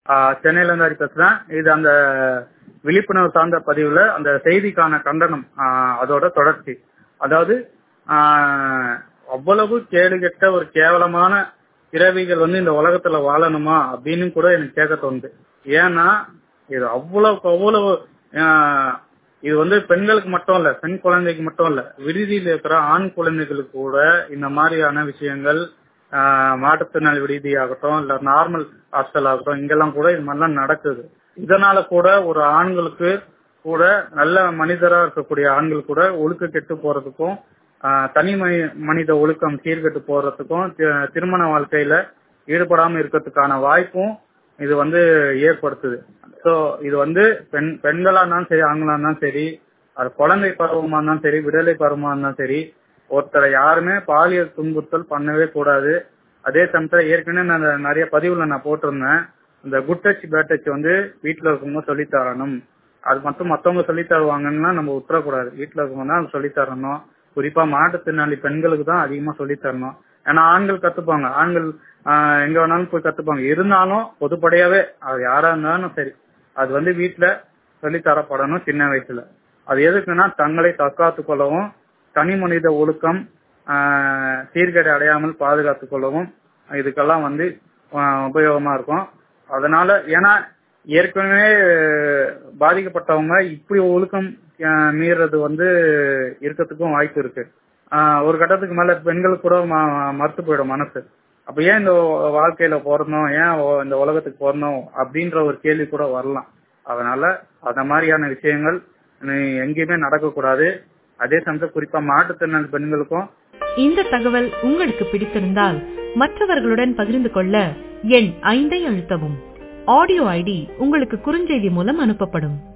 ஆஹ் சென்னையில இருந்து ஹரி பேசுறேன் இது அந்த விழிப்புணர்வு சார்ந்த பதிவுல அந்த செய்திக்கான கண்டனம் ஆஹ் அதோட தொடர்ச்சி அதாவது ஆஹ் அவ்வளவு கேடு கெட்ட ஒரு கேவலமான பிறவிகள் வந்து இந்த உலகத்துல வாழணுமா அப்படின்னு கூட எனக்கு கேட்க தோணுது ஏன்னா இது அவ்வளவுக்கு அவ்வளவு ஆஹ் இது வந்து பெண்களுக்கு மட்டும் இல்ல பெண் குழந்தைக்கு மட்டும் இல்ல விடுதியில் இருக்கிற ஆண் குழந்தைகளுக்கு கூட இந்த மாதிரியான விஷயங்கள் ஆஹ் மாற்றுத்திறனாளி விடுதி ஆகட்டும் இல்ல நார்மல் ஹாஸ்டல் ஆகட்டும் இங்கெல்லாம் கூட இது மாதிரிலாம் நடக்குது இதனால கூட ஒரு ஆண்களுக்கு கூட நல்ல மனிதரா இருக்கக்கூடிய ஆண்கள் கூட ஒழுக்க கெட்டு போறதுக்கும் ஆஹ் தனி மனி- மனித ஒழுக்கம் சீர்கெட்டு போறதுக்கும் தி- திருமண வாழ்க்கையில ஈடுபடாம இருக்கிறதுக்கான வாய்ப்பும் இது வந்து ஏற்படுத்துது சோ இது வந்து பெண் பெண்களா இருந்தாலும் சரி ஆண்களா இருந்தாலும் சரி அது குழந்தை பருவமா இருந்தாலும் சரி விடலை பருவமா இருந்தாலும் சரி ஒருத்தரை யாருமே பாலியல் துன்புறுத்தல் பண்ணவே கூடாது அதே சமயத்துல ஏற்கனவே நான் அந்த நிறைய பதிவுல நான் போட்டிருந்தேன் இந்த குட் டச் பேட் டச் வந்து வீட்டுல இருக்கவங்க சொல்லி தரணும் அது மட்டும் மத்தவங்க சொல்லி தருவாங்கன்னா நம்ம விட்டுறக்கூடாது வீட்டுல இருக்கவங்க தான் சொல்லி தரணும் குறிப்பா மாற்றுத்திறனாளி பெண்களுக்கு தான் அதிகமா சொல்லி தரணும் ஏன்னா ஆண்கள் கத்துப்பாங்க ஆண்கள் ஆஹ் எங்க வேணாலும் போய் கத்துப்பாங்க இருந்தாலும் பொதுப்படையாவே அது யாரா இருந்தாலும் சரி அது வந்து வீட்டுல சொல்லி தரப்படணும் சின்ன வயசுல அது எதுக்குன்னா தங்களை தற்காத்துக் கொள்ளவும் தனி மனித ஒழுக்கம் ஆஹ் சீர்கேடு அடையாமல் பாதுகாத்துக் கொள்ளவும் இதுக்கெல்லாம் வந்து ஆஹ் உபயோகமா இருக்கும் அதனால ஏன்னா ஏற்கனவே பாதிக்கப்பட்டவங்க இப்படி ஒழுக்கம் ஆஹ் மீறது வந்து இருக்கிறதுக்கும் வாய்ப்பு இருக்கு ஆஹ் ஒரு கட்டத்துக்கு மேல பெண்களுக்கு கூட ம- மறுத்து போயிடும் மனசு அப்ப ஏன் இந்த வாழ்க்கையில பிறந்தோம் ஏன் ஒ- இந்த உலகத்துக்கு பிறந்தோம் அப்படின்ற ஒரு கேள்வி கூட வரலாம் அதனால அந்த மாதிரியான விஷயங்கள் இனி எங்கேயுமே நடக்கக்கூடாது அதே சமயத்தில் குறிப்பா மாற்றுத்திறனாளி பெண்களுக்கும் இந்த தகவல் உங்களுக்கு பிடித்திருந்தால் மற்றவர்களுடன் பகிர்ந்து கொள்ள எண் ஐந்தை அழுத்தவும் ஆடியோ ஐடி உங்களுக்கு குறுஞ்செய்தி மூலம் அனுப்பப்படும்